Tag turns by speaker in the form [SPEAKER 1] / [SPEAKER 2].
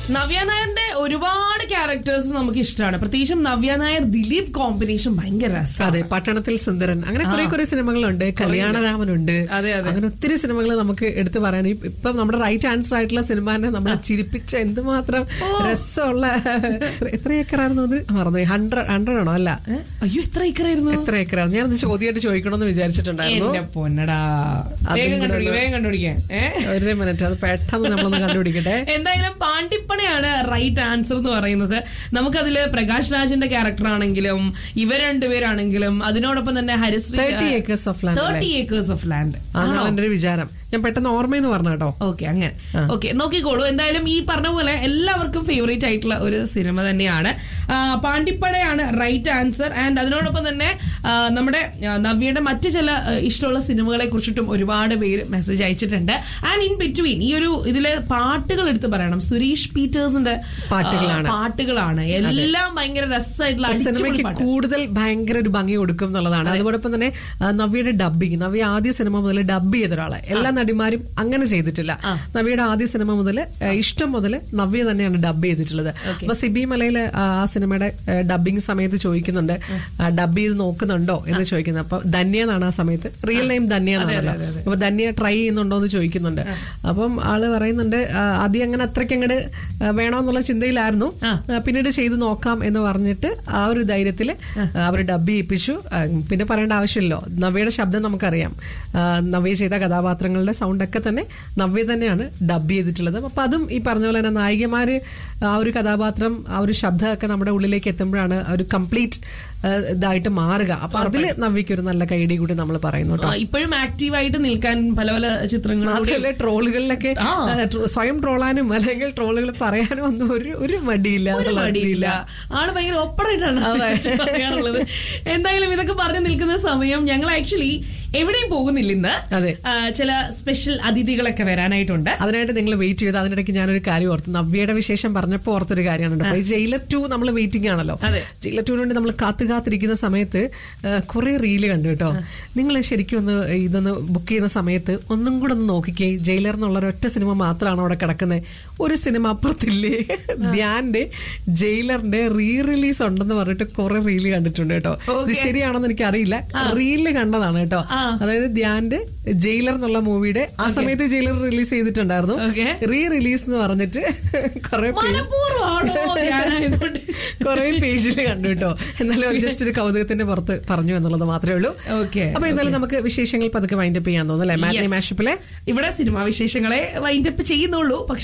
[SPEAKER 1] നവ്യ നായരുടെ ഒരുപാട് ക്യാരക്ടേഴ്സ് നമുക്ക് ഇഷ്ടമാണ് പ്രത്യേകിച്ചും നവ്യ നായർ ദിലീപ് കോമ്പിനേഷൻ ഭയങ്കര രസമാണ്
[SPEAKER 2] അതെ പട്ടണത്തിൽ സുന്ദരൻ അങ്ങനെ കുറെ കുറെ സിനിമകളുണ്ട് കല്യാണരാമനുണ്ട്
[SPEAKER 1] അതെ, അതെ.
[SPEAKER 2] അങ്ങനെ ഒത്തിരി സിനിമകൾ നമുക്ക് എടുത്തു പറയാൻ ഈ- ഇപ്പം നമ്മുടെ റൈറ്റ് ആൻസർ ആയിട്ടുള്ള സിനിമാനെ നമ്മളെ ചിരിപ്പിച്ച എന്തുമാത്രം രസമുള്ള എത്ര- എത്ര ഏക്കറായിരുന്നു അത് മറന്നു ഹൺഡ്രഡ് ഹൺഡ്രഡ് ആണോ അല്ല
[SPEAKER 1] ഏ? അയ്യോ എത്ര ഏക്കറായിരുന്നു
[SPEAKER 2] എത്ര ഏക്കറാണ് ഞാനത് ചോദ്യമായിട്ട് ചോദിക്കണമെന്ന് വിചാരിച്ചിട്ടുണ്ടായിരുന്നു
[SPEAKER 1] എന്റെ പൊന്നടാ
[SPEAKER 2] അതും
[SPEAKER 1] വേഗം
[SPEAKER 2] കൂടെ
[SPEAKER 1] കണ്ടുപിടിക്കാം
[SPEAKER 2] ഒന്ന്
[SPEAKER 1] വേഗം കണ്ടുപിടിക്കാൻ ഏ?
[SPEAKER 2] ഒരു മിനിറ്റ് അത് പെട്ടെന്ന് നമ്മളൊന്ന് കണ്ടുപിടിക്കട്ടെ
[SPEAKER 1] എന്തായാലും പാണ്ടിപ്പണയാണ് റൈറ്റ് ആൻസർ എന്ന് പറയുന്നത് നമുക്കതില് പ്രകാശ് രാജിന്റെ ക്യാരക്ടർ ആണെങ്കിലും ഇവർ രണ്ടുപേരാണെങ്കിലും അതിനോടൊപ്പം തന്നെ Harishree
[SPEAKER 2] thirty acres of land
[SPEAKER 1] thirty acres of land
[SPEAKER 2] അതാണ് എന്റെ ഒരു വിചാരം ഞാൻ പെട്ടെന്ന് ഓർമ്മയെന്ന് പറഞ്ഞു കേട്ടോ
[SPEAKER 1] ഓക്കെ അങ്ങനെ ഓക്കെ നോക്കിക്കോളൂ എന്തായാലും ഈ പറഞ്ഞ പോലെ എല്ലാവർക്കും ഫേവറേറ്റ് ആയിട്ടുള്ള ഒരു സിനിമ തന്നെയാണ് ആ, പാണ്ടിപ്പടയാണ് റൈറ്റ് ആൻസർ ആൻഡ് അതിനോടൊപ്പം തന്നെ ആ, നമ്മുടെ ആ, നവ്യയുടെ മറ്റ് ചില ആ, ഇഷ്ടമുള്ള സിനിമകളെ കുറിച്ചിട്ടും ഒരുപാട് പേര് മെസ്സേജ് അയച്ചിട്ടുണ്ട് ആൻഡ് ഇൻ ബിറ്റ്വീൻ ഈ ഒരു ഇതിലെ പാട്ടുകൾ എടുത്ത് പറയണം സുരേഷ് പീറ്റേഴ്സിന്റെ ആ,
[SPEAKER 2] പാട്ടുകളാണ്.
[SPEAKER 1] പാട്ടുകളാണ് എല്ലാം ഭയങ്കര രസമായിട്ടുള്ള അടിച്ചുപൊളി
[SPEAKER 2] സിനിമയ്ക്ക്
[SPEAKER 1] പാട്ട്
[SPEAKER 2] കൂടുതൽ ഭയങ്കര ഒരു ഭംഗി കൊടുക്കും എന്നുള്ളതാണ് അതോടൊപ്പം തന്നെ ആ, നവ്യയുടെ ഡബിങ് നവ്യ ആദ്യ സിനിമ മുതൽ ഡബ് ചെയ്ത ഒരാളെ എല്ലാ നടിമാരും അങ്ങനെ ചെയ്തിട്ടില്ല നവ്യയുടെ ആദ്യ സിനിമ മുതൽ ഇഷ്ടം മുതൽ നവ്യ തന്നെയാണ് ഡബ് ചെയ്തിട്ടുള്ളത് അപ്പൊ സിബി മലയില് ആ ആ സിനിമയുടെ ഡബിങ് സമയത്ത് ചോദിക്കുന്നുണ്ട് ഡബ് ചെയ്ത് നോക്കുന്നുണ്ടോ എന്ന് ചോദിക്കുന്നത് അപ്പൊ ധന്യ എന്നാണ് ആ സമയത്ത് റിയൽ നെയിം ധന്യ എന്നാണല്ലോ അപ്പൊ ധന്യ ട്രൈ ചെയ്യുന്നുണ്ടോ എന്ന് ചോദിക്കുന്നുണ്ട് അപ്പം ആള് പറയുന്നുണ്ട് ആ, ആദ്യം അങ്ങനെ അത്രയ്ക്ക് അങ്ങോട്ട് വേണോന്നുള്ള ചിന്തയിലായിരുന്നു
[SPEAKER 1] ആ.
[SPEAKER 2] ആ, പിന്നീട് ചെയ്ത് നോക്കാം എന്ന് പറഞ്ഞിട്ട് ആ ഒരു ധൈര്യത്തിൽ അവർ ഡബ് ചെയ്യിപ്പിച്ചു ആ, പിന്നെ പറയേണ്ട ആവശ്യമില്ലല്ലോ നവ്യയുടെ ശബ്ദം നമുക്കറിയാം ആ, നവ്യ ചെയ്ത കഥാപാത്രങ്ങളുടെ സൗണ്ട് ഒക്കെ തന്നെ നവ്യ തന്നെയാണ് ഡബ് ചെയ്തിട്ടുള്ളത് അപ്പൊ അതും ഈ പറഞ്ഞ പോലെ തന്നെ നായികമാര് ആ ഒരു കഥാപാത്രം ആ ഒരു ശബ്ദമൊക്കെ നമ്മുടെ ഉള്ളിലേക്ക് എത്തുമ്പോഴാണ് ആ ഒരു കംപ്ലീറ്റ് ഇതായിട്ട് മാറുക അപ്പൊ അതില് നവ്യക്ക് ഒരു നല്ല കൈഡി കൂടി നമ്മൾ പറയുന്നു കേട്ടോ
[SPEAKER 1] ആ, ഇപ്പോഴും ആക്റ്റീവായിട്ട് നിൽക്കാൻ പല പല ചിത്രങ്ങളും
[SPEAKER 2] മാത്രമല്ല ട്രോളുകളിലൊക്കെ
[SPEAKER 1] ആ.
[SPEAKER 2] ആ, ട്രോ- സ്വയം ട്രോളാനും അല്ലെങ്കിൽ ട്രോളുകൾ പറയാനും ഒന്നും ഒരു ഒരു മടിയില്ല
[SPEAKER 1] ഒരു
[SPEAKER 2] എന്നുള്ള
[SPEAKER 1] മടിയില്ല ആള് ഭയങ്കര ഒപ്പറേറ്റാണ് പറയാറുള്ളത് എന്തായാലും ഇതൊക്കെ പറഞ്ഞു നിൽക്കുന്ന സമയം ഞങ്ങൾ ആക്ച്വലി എവിടെയും പോകുന്നില്ല ഇന്ന്
[SPEAKER 2] അതെ.
[SPEAKER 1] ആ, ചില സ്പെഷ്യൽ അതിഥികളൊക്കെ വരാനായിട്ടുണ്ട്
[SPEAKER 2] അതിനായിട്ട് നിങ്ങൾ വെയിറ്റ് ചെയ്ത് അതിനിടയ്ക്ക് ഞാനൊരു കാര്യം ഓർത്തു നവ്യയുടെ വിശേഷം പറഞ്ഞപ്പോൾ ഓർത്തൊരു കാര്യമാണ് കേട്ടോ. ഈ ജയിലർ ടു നമ്മൾ വെയിറ്റിംഗ് ആണല്ലോ
[SPEAKER 1] അതെ.
[SPEAKER 2] ജയിലർ ടുവിന് വേണ്ടി നമ്മൾ കാത്തു കാത്തിരിക്കുന്ന സമയത്ത് കുറെ റീല് കണ്ടു കേട്ടോ നിങ്ങൾ ശരിക്കും ഒന്ന് ഇതൊന്ന് ബുക്ക് ചെയ്യുന്ന സമയത്ത് ഒന്നും കൂടെ ഒന്ന് നോക്കിക്കേ ജയിലർ എന്നുള്ള ഒരൊറ്റ സിനിമ മാത്രമാണ് അവിടെ കിടക്കുന്നത് ഒരു സിനിമ അപ്പുറത്തില്ലേ ധ്യാന്റെ ജയിലറിന്റെ റീ റിലീസ് ഉണ്ടെന്ന് പറഞ്ഞിട്ട് കുറെ റീല് കണ്ടിട്ടുണ്ട് കേട്ടോ ഇത്
[SPEAKER 1] Okay.
[SPEAKER 2] ശരിയാണെന്ന് എനിക്ക് അറിയില്ല റീലില് കണ്ടതാണ് കേട്ടോ
[SPEAKER 1] ആ.
[SPEAKER 2] അതായത് ധ്യാന്റെ ജയിലർ എന്നുള്ള മൂവിയുടെ ആ സമയത്ത് ജയിലർ റിലീസ് ചെയ്തിട്ടുണ്ടായിരുന്നു
[SPEAKER 1] Okay.
[SPEAKER 2] റീ റിലീസ് എന്ന് പറഞ്ഞിട്ട് കുറെ
[SPEAKER 1] മനഃപൂർവ്വമാണോ ഞാനായതുകൊണ്ട്
[SPEAKER 2] കുറെ പേജിൽ കണ്ടു കേട്ടോ എന്നാലും ജസ്റ്റ് ഒരു കൗതുകത്തിന്റെ പുറത്ത് പറഞ്ഞു എന്നുള്ളത് മാത്രമേ ഉള്ളൂ
[SPEAKER 1] Okay,
[SPEAKER 2] അപ്പൊ എന്തായാലും നമുക്ക് വിശേഷങ്ങൾ പതുക്കെ വൈൻഡപ്പ് ചെയ്യാൻ തോന്നുന്നു അല്ലെ മാറ്റി
[SPEAKER 1] Yes.
[SPEAKER 2] മാഷപ്പിലെ
[SPEAKER 1] ഇവിടെ സിനിമാ വിശേഷങ്ങളെ വൈൻഡപ്പ് ചെയ്യുന്നുള്ളൂ പക്ഷെ